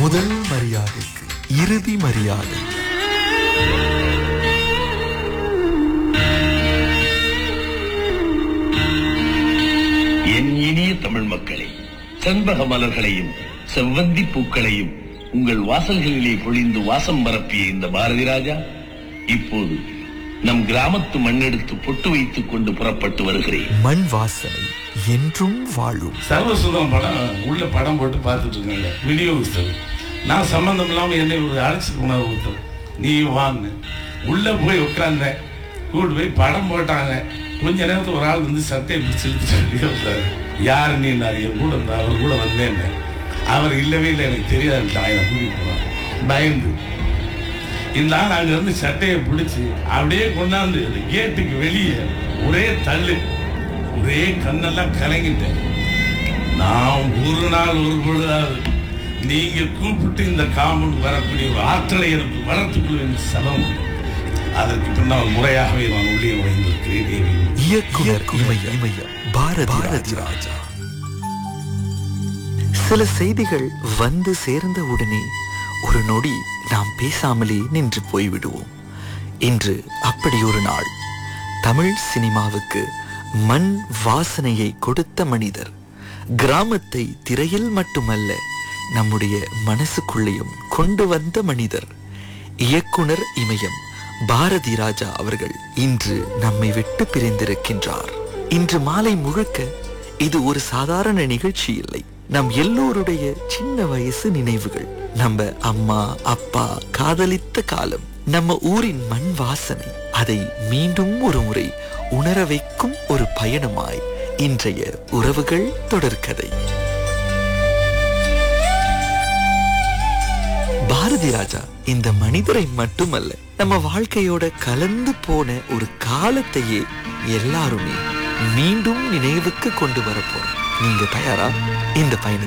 முதல் மரியாதைக்கு இறுதி மரியாதை என் இனிய தமிழ் மக்களே செண்பக மலர்களையும் செவ்வந்தி பூக்களையும் உங்கள் வாசல்களிலே பொழிந்து வாசம் பரப்பிய இந்த பாரதி ராஜா இப்போது நம் கிராமத்து மண்ணெடுத்து பொட்டு வைத்துக் கொண்டு புறப்பட்டு வருகிறேன் மண் வாசனை என்றும் வாழும் சர்வசுதம் படம் உள்ள படம் போட்டு பார்த்துட்டு இருக்காங்க விநியோகிஸ்தர் நான் சம்மந்தம் இல்லாம என்னை ஒரு அழைச்சிட்டு உணவு கொடுத்தேன் நீ வாங்க உள்ள போய் உட்கார்ந்தேன் கூட்டு போய் படம் போட்டாங்க கொஞ்ச நேரத்துல ஒரு ஆள் வந்து சட்டையை பிடிச்சி இழுத்து வெளியே வந்தாரு யார் நீ நான் என் கூட இருந்தா அவர் கூட வந்தேன் அவர் இல்லவே இல்லை எனக்கு தெரியாது என்னை கூட்டிட்டு போனாங்க பயந்து இந்த ஆள் அங்க இருந்து சட்டையை பிடிச்சி அப்படியே கொண்டாந்து அந்த கேட்டுக்கு வெளியே ஒரே தள்ளு ஒரே கண்ணெல்லாம் கலங்கிட்டேன் நான் ஒரு நாள் ஒரு பொழுதாவது நீங்க கூப்பிட்டு இந்த காமன் வரக்கூடிய ஒரு ஆற்றலை எனக்கு வளர்த்துக்கொள்ள வேண்டிய சபம் உண்டு. அதற்கு பின்னால் முறையாகவே நான் உள்ளே நுழைந்திருக்கிறேன் தேவி இயக்குனர் இமய இமய பாரதி பாரதி ராஜா சில செய்திகள் வந்து சேர்ந்த உடனே ஒரு நொடி நாம் பேசாமலே நின்று போய்விடுவோம் இன்று அப்படி ஒரு நாள் தமிழ் சினிமாவுக்கு மண் வாசனையை கொடுத்த மனிதர் கிராமத்தை திரையில் மட்டுமல்ல நம்முடைய மனசுக்குள்ளேயும் கொண்டு வந்த மனிதர் இயக்குனர் இமயம் பாரதி ராஜா அவர்கள் இன்று நம்மை விட்டு பிரிந்திருக்கின்றார் இன்று மாலை முழுக்க இது ஒரு சாதாரண நிகழ்ச்சி இல்லை நம் எல்லோருடைய சின்ன வயசு நினைவுகள் நம்ம அம்மா அப்பா காதலித்த காலம் நம்ம ஊரின் மண் வாசனை அதை மீண்டும் ஒரு முறை உணர வைக்கும் ஒரு பயணமாய் இன்றைய உறவுகள் தொடர்கதை பாரதி ராஜா இந்த மனிதரை மட்டுமல்ல நம்ம வாழ்க்கையோட கலந்து போன ஒரு காலத்தையே எல்லாருமே மீண்டும் நினைவுக்கு கொண்டு வரப்போம் நீங்க தயாரா இந்த பயணத்தை